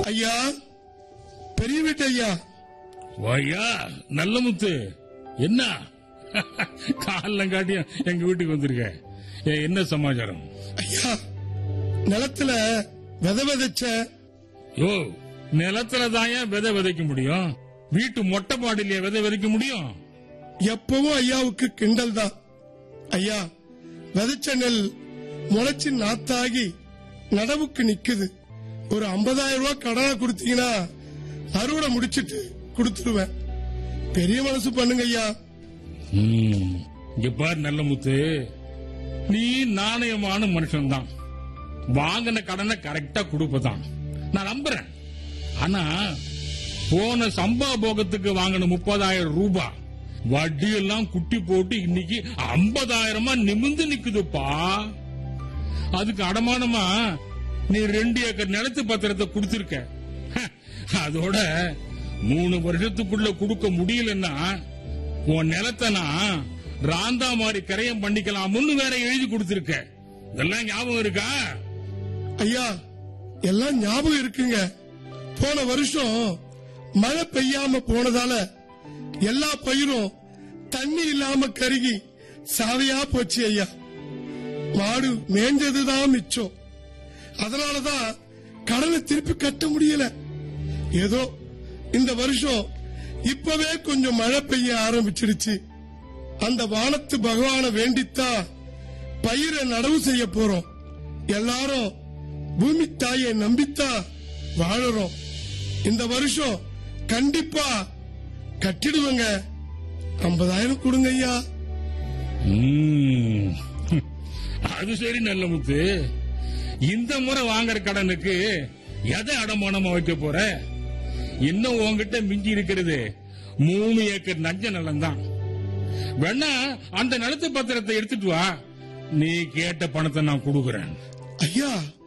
ஐயா பெரிய வீட்டு ஐயா வாயா நல்ல முத்து என்ன காலம் காட்டியும் எங்க வீட்டுக்கு வந்திருக்க ஏ, என்ன சமாச்சாரம் ஐயா நிலத்துல வித விதைச்ச யோ நிலத்துல தான் ஏன் விதை விதைக்க முடியும் வீட்டு மொட்டை மாடிலேயே விதை விதைக்க முடியும் எப்பவும் ஐயாவுக்கு கிண்டல் தான் ஐயா விதைச்ச நெல் முளைச்சு நாத்தாகி நடவுக்கு நிக்குது ஒரு 50000 ரூபாய் கடனை கொடுத்தீங்கன்னா அறுவடை முடிச்சிட்டு கொடுத்துருவேன் பெரிய மனசு பண்ணுங்க ஐயா ம், இங்க பாரு நல்ல முத்து நீ நாணயமான மனுஷன்தான் வாங்கின கடனை கரெக்டா கொடுப்பதான் நான் நம்புறேன் ஆனா போன சம்பா போகத்துக்கு வாங்கின முப்பதாயிரம் ரூபாய் வட்டி எல்லாம் குட்டி போட்டு இன்னைக்கு ஐம்பதாயிரமா நிமிந்து நிக்குதுப்பா அதுக்கு அடமானமா நீ ரெண்டு ஏக்கர் நிலத்து பத்திரத்தை கொடுத்திருக்க ஹ, அதோட மூணு வருஷத்துக்குள்ள கொடுக்க முடியலன்னா உன் நிலத்தை நான் ராந்தா மாதிரி கரையம் பண்ணிக்கலாம்னு வேற எழுதி கொடுத்திருக்க இதெல்லாம் ஞாபகம் இருக்கா ஐயா எல்லாம் ஞாபகம் இருக்குங்க போன வருஷம் மழை பெய்யாம போனதால எல்லா பயிரும் தண்ணி இல்லாம கருகி சாவையா போச்சு ஐயா மாடு மேஞ்சதுதான் மிச்சம் அதனாலதான் கடனை திருப்பி கட்ட முடியல ஏதோ இந்த வருஷம் இப்பவே கொஞ்சம் மழை பெய்ய ஆரம்பிச்சிடுச்சு அந்த வானத்து பகவானை வேண்டித்தான் பயிரை நடவு செய்ய போறோம் எல்லாரும் பூமி தாயை நம்பித்தான் வாழறோம் இந்த வருஷம் கண்டிப்பா கட்டிடுவேங்க ஐம்பதாயிரம் கொடுங்க ஐயா ம். அது சரி நல்ல முத்து இந்த முறை வாங்குற கடனுக்கு எதை அடமானமா வைக்க போற இன்னும் உன்கிட்ட மிஞ்சி இருக்கிறது மூணு ஏக்கர் நஞ்ச நிலம் தான் வேணா அந்த நிலத்து பத்திரத்தை எடுத்துட்டு வா நீ கேட்ட பணத்தை நான் கொடுக்கறேன் ஐயா